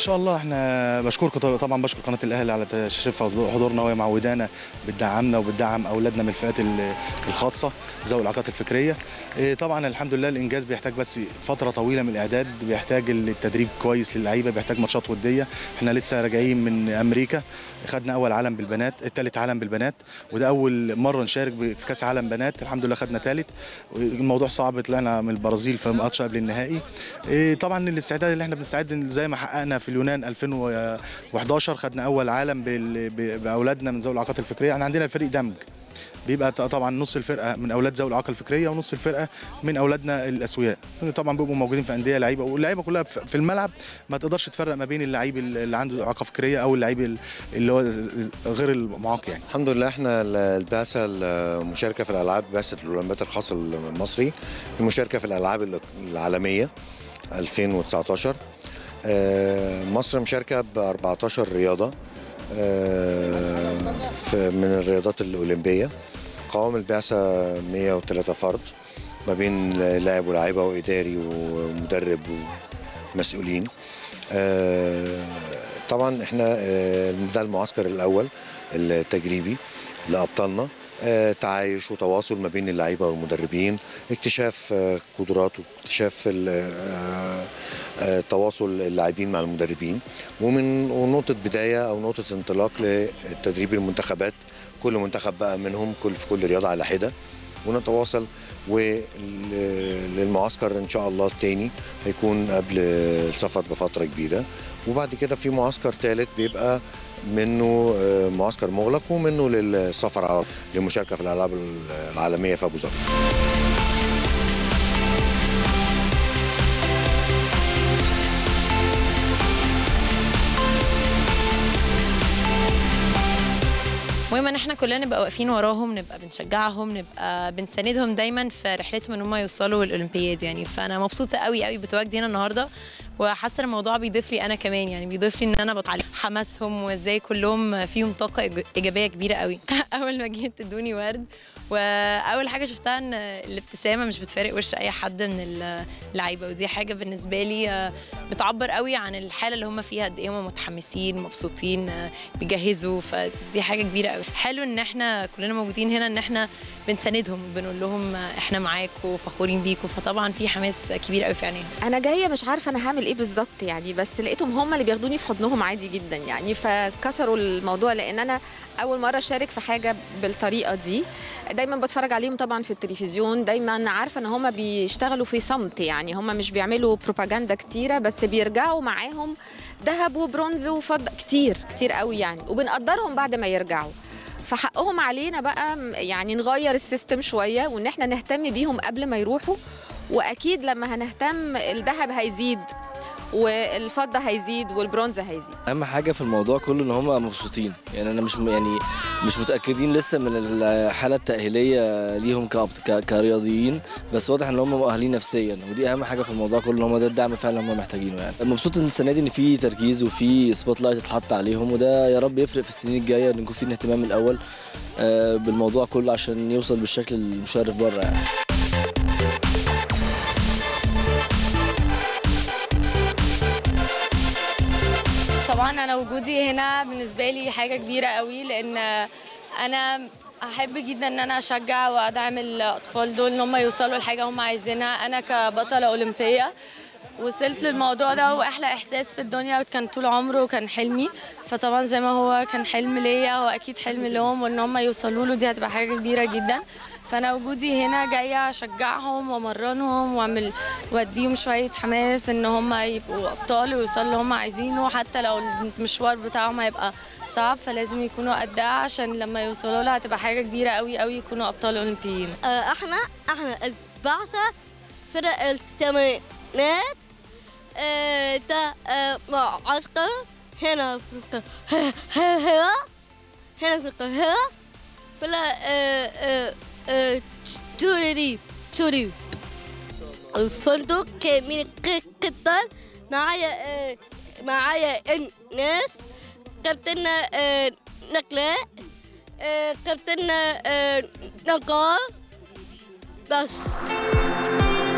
شاء الله احنا بشكركم طبعا بشكر قناه الاهلي على تشريفها وحضورنا وهي معودانا بتدعمنا وبتدعم اولادنا من الفئات ال- الخاصه ذوي الاعاقات الفكريه إيه، طبعا الحمد لله الانجاز بيحتاج بس فتره طويله من الاعداد بيحتاج التدريب كويس للعيبه بيحتاج ماتشات وديه احنا لسه راجعين من امريكا خدنا اول عالم بالبنات الثالث عالم بالبنات وده اول مره نشارك ب- في كاس عالم بنات الحمد لله خدنا ثالث الموضوع صعب طلعنا من البرازيل في ماتش قبل النهائي إيه، طبعا الاستعداد اللي احنا بنستعد زي ما حققنا في اليونان 2011 خدنا اول عالم بال- ب- باولادنا من ذوي الاعاقات الفكريه احنا عندنا الفريق دمج بيبقى ط- طبعا نص الفرقه من اولاد ذوي الاعاقه الفكريه ونص الفرقه من اولادنا الاسوياء طبعا بيبقوا موجودين في انديه لعيبه واللعيبه كلها في في الملعب ما تقدرش تفرق ما بين اللعيب اللي عنده اعاقه فكريه او اللعيب ال- اللي هو غير المعاق يعني الحمد لله احنا ال- البعثه المشاركه في الالعاب بعثه الاولمبياد الخاص المصري المشاركه في الالعاب ال- العالميه 2019 آه، مصر مشاركه ب 14 رياضه آه، في- من الرياضات الاولمبيه قوام البعثه 103 فرد ما بين لاعب ولاعيبه واداري ومدرب ومسؤولين آه، طبعا احنا آه، ده المعسكر الاول التجريبي لابطالنا آه، تعايش وتواصل ما بين اللعيبه والمدربين اكتشاف آه، قدرات واكتشاف ال- آه، آه، تواصل اللاعبين مع المدربين ومن ونقطه بدايه او نقطه انطلاق لتدريب المنتخبات كل منتخب بقى منهم كل في كل رياضه على حده ونتواصل وللمعسكر ان شاء الله التاني هيكون قبل السفر بفتره كبيره وبعد كده في معسكر ثالث بيبقى منه آه، معسكر مغلق ومنه للسفر على للمشاركه في الالعاب العالميه في ابو ظبي المهم ان احنا كلنا نبقى واقفين وراهم نبقى بنشجعهم نبقى بنساندهم دايما في رحلتهم ان هم يوصلوا الاولمبياد يعني فانا مبسوطه قوي قوي بتواجدي هنا النهارده وحاسه الموضوع بيضيف لي انا كمان يعني بيضيف لي ان انا بتعلم حماسهم وازاي كلهم فيهم طاقه إيج- ايجابيه كبيره قوي اول ما جيت ادوني ورد واول حاجه شفتها ان الابتسامه مش بتفارق وش اي حد من اللعيبه ودي حاجه بالنسبه لي آه، بتعبر قوي عن الحاله اللي هم فيها قد ايه هم متحمسين مبسوطين آه، بيجهزوا فدي حاجه كبيره قوي حلو ان احنا كلنا موجودين هنا ان احنا بنساندهم بنقول لهم آه، احنا معاكم وفخورين بيكم فطبعا في حماس كبير قوي في عينيهم انا جايه مش عارفه انا هعمل ايه بالظبط يعني بس لقيتهم هم اللي بياخدوني في حضنهم عادي جدا يعني فكسروا الموضوع لان انا اول مره اشارك في حاجه بالطريقه دي دايما بتفرج عليهم طبعا في التلفزيون دايما عارفه ان هم بيشتغلوا في صمت يعني هم مش بيعملوا بروباجندا كتيره بس بيرجعوا معاهم ذهب وبرونز وفضه كتير كتير قوي يعني وبنقدرهم بعد ما يرجعوا فحقهم علينا بقى م- يعني نغير السيستم شويه وان احنا نهتم بيهم قبل ما يروحوا واكيد لما هنهتم الذهب هيزيد والفضه هيزيد والبرونز هيزيد اهم حاجه في الموضوع كله ان هم مبسوطين يعني انا مش م- يعني مش متاكدين لسه من الحاله التاهيليه ليهم كأب- ك- كرياضيين بس واضح ان هم مؤهلين نفسيا ودي اهم حاجه في الموضوع كله ان هم ده الدعم فعلا هم محتاجينه يعني مبسوط ان السنه دي ان في تركيز وفي سبوت لايت اتحط عليهم وده يا رب يفرق في السنين الجايه ان يكون في الاهتمام الاول آه، بالموضوع كله عشان يوصل بالشكل المشرف بره يعني طبعا انا وجودي هنا بالنسبه لي حاجه كبيره قوي لان انا احب جدا ان انا اشجع وادعم الاطفال دول ان هم يوصلوا لحاجه هم عايزينها انا كبطله اولمبيه وصلت للموضوع ده واحلى احساس في الدنيا كان طول عمره كان حلمي فطبعا زي ما هو كان حلم ليا هو اكيد حلم لهم وان هم يوصلوا له دي هتبقى حاجه كبيره جدا فانا وجودي هنا جايه اشجعهم وامرنهم واعمل واديهم شويه حماس ان هم يبقوا ابطال ويوصلوا اللي هم عايزينه حتى لو المشوار بتاعهم هيبقى صعب فلازم يكونوا قدها عشان لما يوصلوا لها هتبقى حاجه كبيره قوي قوي يكونوا ابطال اولمبيين آه، احنا احنا البعثة فرق الثمانينات آه، ده آه، معسكر هنا في القاهرة هنا في القاهرة في ال- آه، آه، آه، توري توري الفندق جميل جدا معايا آه، معايا الناس كابتن آه، نجلاء آه، كابتن آه، نجار بس